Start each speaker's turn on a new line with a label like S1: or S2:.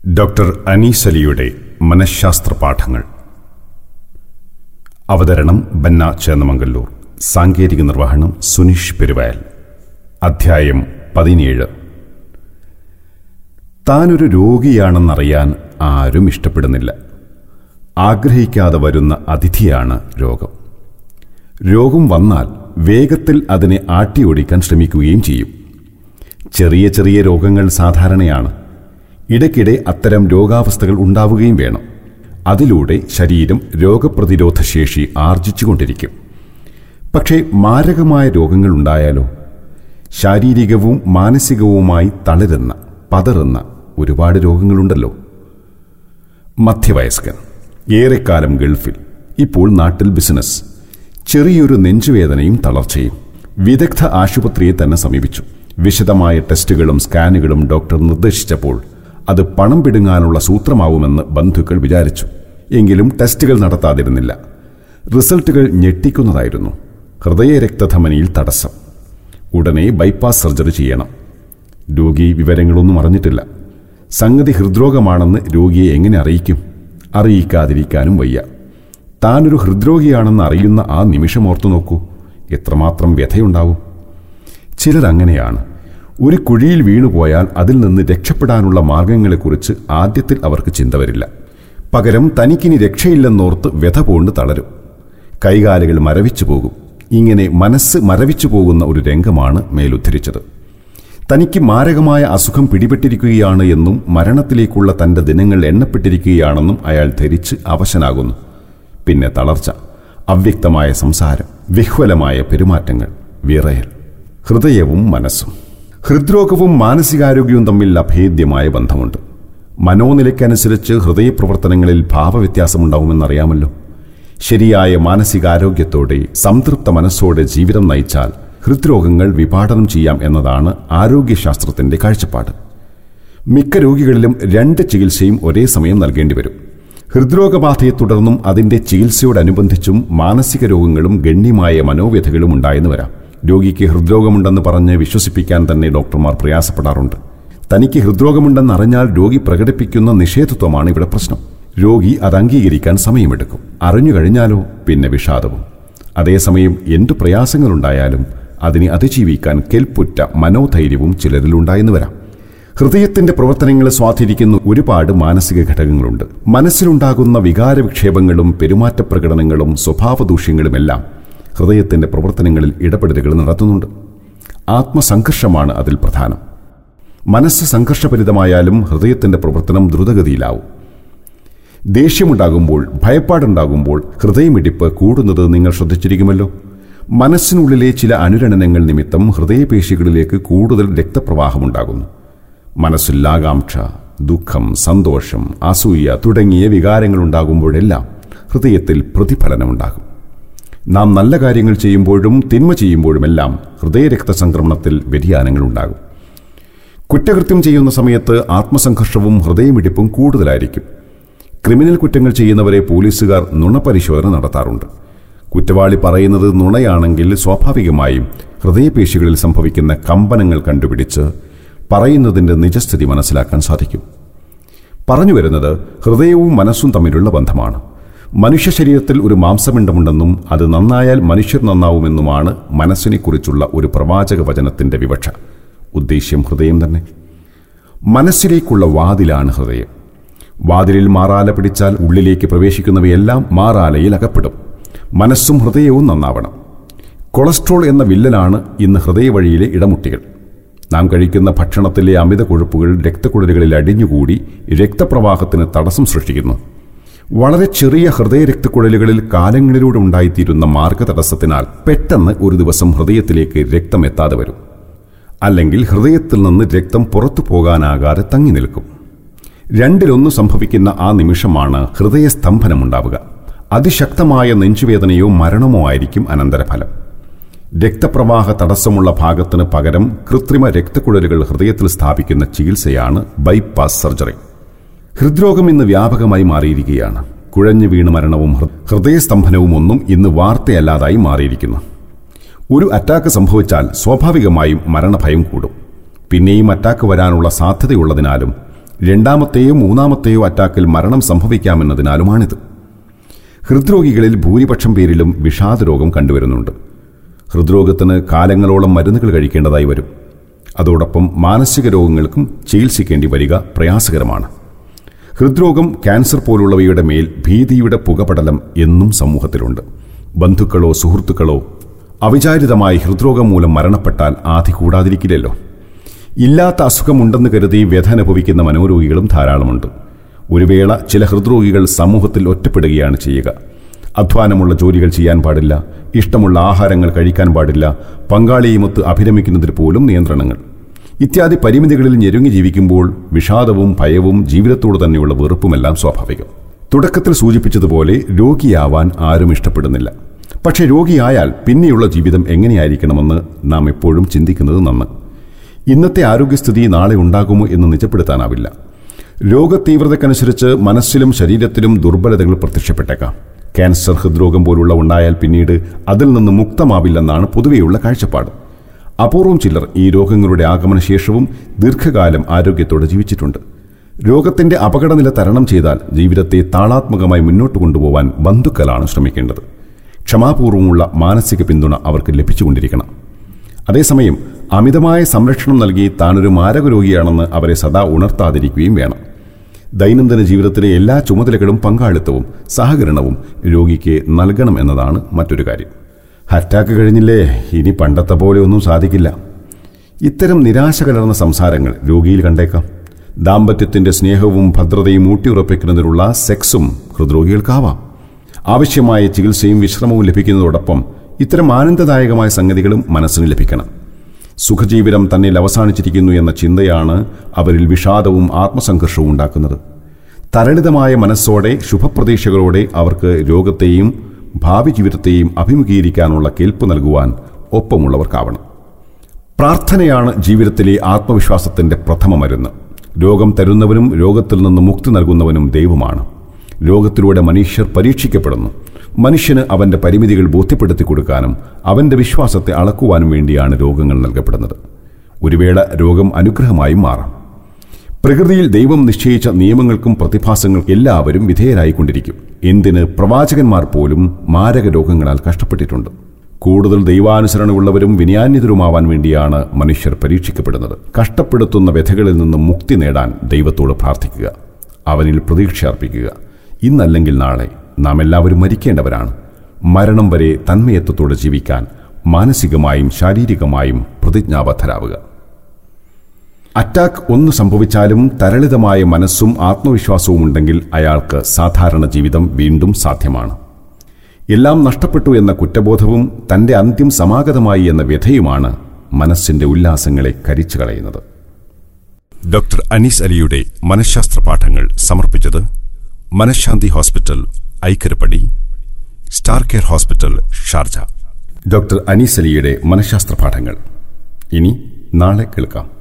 S1: doctor Anees അലിയുടെ മനഃശാസ്ത്ര പാഠങ്ങൾ അവതരണം ബന്ന ചേന്നമംഗല്ലൂർ സാങ്കേതിക നിർവഹണം സുനീഷ് പെരുവയൽ അധ്യായം പതിനേഴ് താനൊരു രോഗിയാണെന്നറിയാൻ ആരും ഇഷ്ടപ്പെടുന്നില്ല ആഗ്രഹിക്കാതെ വരുന്ന അതിഥിയാണ് രോഗം രോഗം വന്നാൽ വേഗത്തിൽ അതിനെ ആട്ടിയോടിക്കാൻ ശ്രമിക്കുകയും ചെയ്യും ചെറിയ ചെറിയ രോഗങ്ങൾ സാധാരണയാണ് ഇടയ്ക്കിടെ അത്തരം രോഗാവസ്ഥകൾ ഉണ്ടാവുകയും വേണം അതിലൂടെ ശരീരം രോഗപ്രതിരോധ ശേഷി ആർജിച്ചുകൊണ്ടിരിക്കും പക്ഷേ മാരകമായ രോഗങ്ങൾ ഉണ്ടായാലോ ശാരീരികവും മാനസികവുമായി തളരുന്ന പതറുന്ന ഒരുപാട് രോഗങ്ങളുണ്ടല്ലോ മധ്യവയസ്കൻ ഏറെക്കാലം ഗൾഫിൽ ഇപ്പോൾ നാട്ടിൽ ബിസിനസ് ചെറിയൊരു നെഞ്ചുവേദനയും തളർച്ചയും വിദഗ്ധ ആശുപത്രിയെ തന്നെ സമീപിച്ചു വിശദമായ ടെസ്റ്റുകളും സ്കാനുകളും ഡോക്ടർ നിർദ്ദേശിച്ചപ്പോൾ അത് പണം പിടുങ്ങാനുള്ള സൂത്രമാവുമെന്ന് ബന്ധുക്കൾ വിചാരിച്ചു എങ്കിലും ടെസ്റ്റുകൾ നടത്താതിരുന്നില്ല റിസൾട്ടുകൾ ഞെട്ടിക്കുന്നതായിരുന്നു ഹൃദയരക്തധമനിയിൽ തടസ്സം ഉടനെ ബൈപ്പാസ് സർജറി ചെയ്യണം രോഗി വിവരങ്ങളൊന്നും അറിഞ്ഞിട്ടില്ല സംഗതി ഹൃദ്രോഗമാണെന്ന് രോഗിയെ എങ്ങനെ അറിയിക്കും അറിയിക്കാതിരിക്കാനും വയ്യ താനൊരു ഹൃദ്രോഗിയാണെന്ന് അറിയുന്ന ആ നിമിഷം ഓർത്തു നോക്കൂ എത്രമാത്രം വ്യഥയുണ്ടാവും ചിലരങ്ങനെയാണ് ഒരു കുഴിയിൽ വീണുപോയാൽ അതിൽ നിന്ന് രക്ഷപ്പെടാനുള്ള മാർഗങ്ങളെക്കുറിച്ച് ആദ്യത്തിൽ അവർക്ക് ചിന്ത വരില്ല പകരം തനിക്കിനി രക്ഷയില്ലെന്നോർത്ത് വ്യഥ പോണ്ട് തളരും കൈകാലുകൾ മരവിച്ചു പോകും ഇങ്ങനെ മനസ്സ് മരവിച്ചു പോകുന്ന ഒരു രംഗമാണ് മേലുദ്ധരിച്ചത് തനിക്ക് മാരകമായ അസുഖം പിടിപെട്ടിരിക്കുകയാണ് എന്നും മരണത്തിലേക്കുള്ള തന്റെ ദിനങ്ങൾ എണ്ണപ്പെട്ടിരിക്കുകയാണെന്നും അയാൾ ധരിച്ച് അവശനാകുന്നു പിന്നെ തളർച്ച അവ്യക്തമായ സംസാരം വിഹ്വലമായ പെരുമാറ്റങ്ങൾ വിറയൽ ഹൃദയവും മനസ്സും ഹൃദ്രോഗവും മാനസികാരോഗ്യവും തമ്മിൽ അഭേദ്യമായ ബന്ധമുണ്ട് മനോനിലയ്ക്കനുസരിച്ച് ഹൃദയപ്രവർത്തനങ്ങളിൽ ഭാവവ്യത്യാസമുണ്ടാവുമെന്നറിയാമല്ലോ ശരിയായ മാനസികാരോഗ്യത്തോടെ സംതൃപ്ത മനസ്സോടെ ജീവിതം നയിച്ചാൽ ഹൃദ്രോഗങ്ങൾ വിപാടനം ചെയ്യാം എന്നതാണ് ആരോഗ്യശാസ്ത്രത്തിന്റെ കാഴ്ചപ്പാട് മിക്ക രോഗികളിലും രണ്ട് ചികിത്സയും ഒരേ സമയം നൽകേണ്ടി വരും ഹൃദ്രോഗബാധയെ തുടർന്നും അതിന്റെ ചികിത്സയോടനുബന്ധിച്ചും മാനസിക രോഗങ്ങളും ഗണ്യമായ മനോവ്യഥകളും ഉണ്ടായെന്ന് വരാം രോഗിക്ക് ഹൃദ്രോഗമുണ്ടെന്ന് പറഞ്ഞ് വിശ്വസിപ്പിക്കാൻ തന്നെ ഡോക്ടർമാർ പ്രയാസപ്പെടാറുണ്ട് തനിക്ക് ഹൃദ്രോഗമുണ്ടെന്ന് അറിഞ്ഞാൽ രോഗി പ്രകടിപ്പിക്കുന്ന നിഷേധത്വമാണ് ഇവിടെ പ്രശ്നം രോഗി അത് അംഗീകരിക്കാൻ സമയമെടുക്കും അറിഞ്ഞു കഴിഞ്ഞാലോ പിന്നെ വിഷാദവും അതേസമയം എന്തു പ്രയാസങ്ങളുണ്ടായാലും അതിനെ അതിജീവിക്കാൻ കെൽപ്പുറ്റ മനോധൈര്യവും ചിലരിലുണ്ടായെന്ന് വരാം ഹൃദയത്തിന്റെ പ്രവർത്തനങ്ങളെ സ്വാധീനിക്കുന്ന ഒരുപാട് മാനസിക ഘടകങ്ങളുണ്ട് മനസ്സിലുണ്ടാകുന്ന വികാര വിക്ഷേപങ്ങളും പെരുമാറ്റ പ്രകടനങ്ങളും സ്വഭാവദൂഷ്യങ്ങളുമെല്ലാം ഹൃദയത്തിന്റെ പ്രവർത്തനങ്ങളിൽ ഇടപെടലുകൾ നടത്തുന്നുണ്ട് ആത്മസംഘർഷമാണ് അതിൽ പ്രധാനം മനസ്സ് സംഘർഷഭരിതമായാലും ഹൃദയത്തിന്റെ പ്രവർത്തനം ദ്രുതഗതിയിലാവും ദേഷ്യമുണ്ടാകുമ്പോൾ ഭയപ്പാടുണ്ടാകുമ്പോൾ ഹൃദയമിടിപ്പ് കൂടുന്നത് നിങ്ങൾ ശ്രദ്ധിച്ചിരിക്കുമല്ലോ മനസ്സിനുള്ളിലെ ചില അനുരണനങ്ങൾ നിമിത്തം ഹൃദയപേശികളിലേക്ക് കൂടുതൽ രക്തപ്രവാഹമുണ്ടാകുന്നു മനസ്സിൽ ആകാംക്ഷ ദുഃഖം സന്തോഷം അസൂയ തുടങ്ങിയ വികാരങ്ങളുണ്ടാകുമ്പോഴെല്ലാം ഹൃദയത്തിൽ പ്രതിഫലനമുണ്ടാകും നാം നല്ല കാര്യങ്ങൾ ചെയ്യുമ്പോഴും തിന്മ ചെയ്യുമ്പോഴുമെല്ലാം ഹൃദയരക്തസംക്രമണത്തിൽ വ്യതിയാനങ്ങളുണ്ടാകും കുറ്റകൃത്യം ചെയ്യുന്ന സമയത്ത് ആത്മസംഘർഷവും ഹൃദയമിടിപ്പും കൂടുതലായിരിക്കും ക്രിമിനൽ കുറ്റങ്ങൾ ചെയ്യുന്നവരെ പോലീസുകാർ നുണപരിശോധന നടത്താറുണ്ട് കുറ്റവാളി പറയുന്നത് നുണയാണെങ്കിൽ സ്വാഭാവികമായും ഹൃദയപേശികളിൽ സംഭവിക്കുന്ന കമ്പനങ്ങൾ കണ്ടുപിടിച്ച് പറയുന്നതിന്റെ നിജസ്ഥിതി മനസ്സിലാക്കാൻ സാധിക്കും പറഞ്ഞു വരുന്നത് ഹൃദയവും മനസ്സും തമ്മിലുള്ള ബന്ധമാണ് മനുഷ്യ ശരീരത്തിൽ ഒരു മാംസപിണ്ഡമുണ്ടെന്നും അത് നന്നായാൽ മനുഷ്യർ നന്നാവുമെന്നുമാണ് മനസ്സിനെക്കുറിച്ചുള്ള ഒരു പ്രവാചക വചനത്തിന്റെ വിവക്ഷ ഉദ്ദേശ്യം ഹൃദയം തന്നെ മനസ്സിലേക്കുള്ള വാതിലാണ് ഹൃദയം വാതിലിൽ മാറാല പിടിച്ചാൽ ഉള്ളിലേക്ക് പ്രവേശിക്കുന്നവയെല്ലാം മാറാലയിൽ അകപ്പെടും മനസ്സും ഹൃദയവും നന്നാവണം കൊളസ്ട്രോൾ എന്ന വില്ലനാണ് ഇന്ന് ഹൃദയവഴിയിലെ ഇടമുട്ടികൾ നാം കഴിക്കുന്ന ഭക്ഷണത്തിലെ അമിത കൊഴുപ്പുകൾ രക്തക്കുഴലുകളിൽ അടിഞ്ഞുകൂടി രക്തപ്രവാഹത്തിന് തടസ്സം സൃഷ്ടിക്കുന്നു വളരെ ചെറിയ ഹൃദയരക്തക്കുഴലുകളിൽ കാലങ്ങളിലൂടെ ഉണ്ടായിത്തീരുന്ന മാർഗതടസ്സത്തിനാൽ പെട്ടെന്ന് ഒരു ദിവസം ഹൃദയത്തിലേക്ക് രക്തം എത്താതെ വരും അല്ലെങ്കിൽ ഹൃദയത്തിൽ നിന്ന് രക്തം പുറത്തു പോകാനാകാതെ തങ്ങി നിൽക്കും രണ്ടിലൊന്ന് സംഭവിക്കുന്ന ആ നിമിഷമാണ് ഹൃദയസ്തംഭനമുണ്ടാവുക അതിശക്തമായ നെഞ്ചുവേദനയോ മരണമോ ആയിരിക്കും അനന്തരഫലം രക്തപ്രവാഹ തടസ്സമുള്ള ഭാഗത്തിന് പകരം കൃത്രിമ രക്തക്കുഴലുകൾ ഹൃദയത്തിൽ സ്ഥാപിക്കുന്ന ചികിത്സയാണ് ബൈപ്പാസ് സർജറി ഹൃദ്രോഗം ഇന്ന് വ്യാപകമായി മാറിയിരിക്കുകയാണ് കുഴഞ്ഞു വീണ് മരണവും ഹൃദയസ്തംഭനവും ഒന്നും ഇന്ന് വാർത്തയല്ലാതായി മാറിയിരിക്കുന്നു ഒരു അറ്റാക്ക് സംഭവിച്ചാൽ സ്വാഭാവികമായും മരണഭയം കൂടും പിന്നെയും അറ്റാക്ക് വരാനുള്ള സാധ്യതയുള്ളതിനാലും രണ്ടാമത്തെയോ മൂന്നാമത്തെയോ അറ്റാക്കിൽ മരണം സംഭവിക്കാമെന്നതിനാലുമാണിത് ഹൃദ്രോഗികളിൽ ഭൂരിപക്ഷം പേരിലും വിഷാദരോഗം കണ്ടുവരുന്നുണ്ട് ഹൃദ്രോഗത്തിന് കാലങ്ങളോളം മരുന്നുകൾ കഴിക്കേണ്ടതായി വരും അതോടൊപ്പം മാനസിക രോഗങ്ങൾക്കും ചികിത്സിക്കേണ്ടി വരിക പ്രയാസകരമാണ് ഹൃദ്രോഗം ക്യാൻസർ പോലുള്ളവയുടെ മേൽ ഭീതിയുടെ പുകപടലം എന്നും സമൂഹത്തിലുണ്ട് ബന്ധുക്കളോ സുഹൃത്തുക്കളോ അവിചാരിതമായി ഹൃദ്രോഗം മൂലം മരണപ്പെട്ടാൽ ആധി കൂടാതിരിക്കില്ലല്ലോ ഇല്ലാത്ത അസുഖമുണ്ടെന്ന് കരുതി വ്യഥ അനുഭവിക്കുന്ന മനോരോഗികളും ധാരാളമുണ്ട് ഒരു വേള ചില ഹൃദ്രോഗികൾ സമൂഹത്തിൽ ഒറ്റപ്പെടുകയാണ് ചെയ്യുക അധ്വാനമുള്ള ജോലികൾ ചെയ്യാൻ പാടില്ല ഇഷ്ടമുള്ള ആഹാരങ്ങൾ കഴിക്കാൻ പാടില്ല പങ്കാളിയുമൊത്ത് അഭിരമിക്കുന്നതിൽ പോലും നിയന്ത്രണങ്ങൾ ഇത്യാദി പരിമിതികളിൽ ഞെരുങ്ങി ജീവിക്കുമ്പോൾ വിഷാദവും ഭയവും ജീവിതത്തോട് തന്നെയുള്ള വെറുപ്പുമെല്ലാം സ്വാഭാവികം തുടക്കത്തിൽ സൂചിപ്പിച്ചതുപോലെ രോഗിയാവാൻ ആരും ഇഷ്ടപ്പെടുന്നില്ല പക്ഷേ രോഗിയായാൽ പിന്നെയുള്ള ജീവിതം എങ്ങനെയായിരിക്കണമെന്ന് നാം എപ്പോഴും ചിന്തിക്കുന്നത് നന്ന് ഇന്നത്തെ ആരോഗ്യസ്ഥിതി നാളെ ഉണ്ടാകുമോ എന്ന് നിജപ്പെടുത്താനാവില്ല രോഗതീവ്രതയ്ക്കനുസരിച്ച് മനസ്സിലും ശരീരത്തിലും ദുർബലതകൾ പ്രത്യക്ഷപ്പെട്ടേക്കാം ക്യാൻസർ ഹൃദ്രോഗം പോലുള്ള ഉണ്ടായാൽ പിന്നീട് അതിൽ നിന്ന് മുക്തമാവില്ലെന്നാണ് പൊതുവെയുള്ള കാഴ്ചപ്പാട് അപൂർവം ചിലർ ഈ രോഗങ്ങളുടെ ആഗമനശേഷവും ദീർഘകാലം ആരോഗ്യത്തോടെ ജീവിച്ചിട്ടുണ്ട് രോഗത്തിന്റെ അപകടനില തരണം ചെയ്താൽ ജീവിതത്തെ താളാത്മകമായി മുന്നോട്ട് കൊണ്ടുപോകാൻ ബന്ധുക്കളാണ് ശ്രമിക്കേണ്ടത് ക്ഷമാപൂർവമുള്ള മാനസിക പിന്തുണ അവർക്ക് ലഭിച്ചുകൊണ്ടിരിക്കണം അതേസമയം അമിതമായ സംരക്ഷണം നൽകി താനൊരു മാരക രോഗിയാണെന്ന് അവരെ സദാ ഉണർത്താതിരിക്കുകയും വേണം ദൈനംദിന ജീവിതത്തിലെ എല്ലാ ചുമതലകളും പങ്കാളിത്തവും സഹകരണവും രോഗിക്ക് നൽകണം എന്നതാണ് മറ്റൊരു കാര്യം അറ്റാക്ക് കഴിഞ്ഞില്ലേ ഇനി പണ്ടത്തെ പോലെ ഒന്നും സാധിക്കില്ല ഇത്തരം നിരാശ കലർന്ന സംസാരങ്ങൾ രോഗിയിൽ കണ്ടേക്കാം ദാമ്പത്യത്തിന്റെ സ്നേഹവും ഭദ്രതയും ഊട്ടിയുറപ്പിക്കുന്നതിനുള്ള സെക്സും ഹൃദ്രോഗികൾക്കാവാം ആവശ്യമായ ചികിത്സയും വിശ്രമവും ലഭിക്കുന്നതോടൊപ്പം ഇത്തരം ആനന്ദദായകമായ സംഗതികളും മനസ്സിന് ലഭിക്കണം സുഖജീവിതം തന്നിൽ അവസാനിച്ചിരിക്കുന്നു എന്ന ചിന്തയാണ് അവരിൽ വിഷാദവും ആത്മസംഘർഷവും ഉണ്ടാക്കുന്നത് തരളിതമായ മനസ്സോടെ ശുഭപ്രതീക്ഷകളോടെ അവർക്ക് രോഗത്തെയും ഭാവി ജീവിതത്തെയും അഭിമുഖീകരിക്കാനുള്ള കേൾപ്പ് നൽകുവാൻ ഒപ്പമുള്ളവർക്കാവണം പ്രാർത്ഥനയാണ് ജീവിതത്തിലെ ആത്മവിശ്വാസത്തിന്റെ പ്രഥമ മരുന്ന് രോഗം തരുന്നവനും രോഗത്തിൽ നിന്ന് മുക്തി നൽകുന്നവനും ദൈവമാണ് രോഗത്തിലൂടെ മനുഷ്യർ പരീക്ഷിക്കപ്പെടുന്നു മനുഷ്യന് അവന്റെ പരിമിതികൾ ബോധ്യപ്പെടുത്തി കൊടുക്കാനും അവന്റെ വിശ്വാസത്തെ അളക്കുവാനും വേണ്ടിയാണ് രോഗങ്ങൾ നൽകപ്പെടുന്നത് ഒരു വേള രോഗം അനുഗ്രഹമായും മാറാം പ്രകൃതിയിൽ ദൈവം നിശ്ചയിച്ച നിയമങ്ങൾക്കും പ്രതിഭാസങ്ങൾക്കും എല്ലാവരും വിധേയരായിക്കൊണ്ടിരിക്കും എന്തിന് പ്രവാചകന്മാർ പോലും മാരക രോഗങ്ങളാൽ കഷ്ടപ്പെട്ടിട്ടുണ്ട് കൂടുതൽ ദൈവാനുസരണമുള്ളവരും വിനയാന്യതരുമാവാൻ വേണ്ടിയാണ് മനുഷ്യർ പരീക്ഷിക്കപ്പെടുന്നത് കഷ്ടപ്പെടുത്തുന്ന വ്യഥകളിൽ നിന്നും മുക്തി നേടാൻ ദൈവത്തോട് പ്രാർത്ഥിക്കുക അവനിൽ പ്രതീക്ഷ അർപ്പിക്കുക ഇന്നല്ലെങ്കിൽ നാളെ നാം എല്ലാവരും മരിക്കേണ്ടവരാണ് മരണം വരെ തന്മയത്വത്തോടെ ജീവിക്കാൻ മാനസികമായും ശാരീരികമായും പ്രതിജ്ഞാബദ്ധരാവുക അറ്റാക്ക് ഒന്ന് സംഭവിച്ചാലും തരളിതമായ മനസ്സും ആത്മവിശ്വാസവും ഉണ്ടെങ്കിൽ അയാൾക്ക് സാധാരണ ജീവിതം വീണ്ടും സാധ്യമാണ് എല്ലാം നഷ്ടപ്പെട്ടു എന്ന കുറ്റബോധവും തന്റെ അന്ത്യം സമാഗതമായി എന്ന വ്യഥയുമാണ് മനസ്സിന്റെ ഉല്ലാസങ്ങളെ കരിച്ചു കളയുന്നത് ഡോക്ടർ അനീസ് അലിയുടെ മനഃശാസ്ത്ര പാഠങ്ങൾ സമർപ്പിച്ചത് Manashanthi hospital Aikkarappadi star care hospital Sharjah doctor Anees അലിയുടെ മനഃശാസ്ത്ര പാഠങ്ങൾ ഇനി നാളെ കേൾക്കാം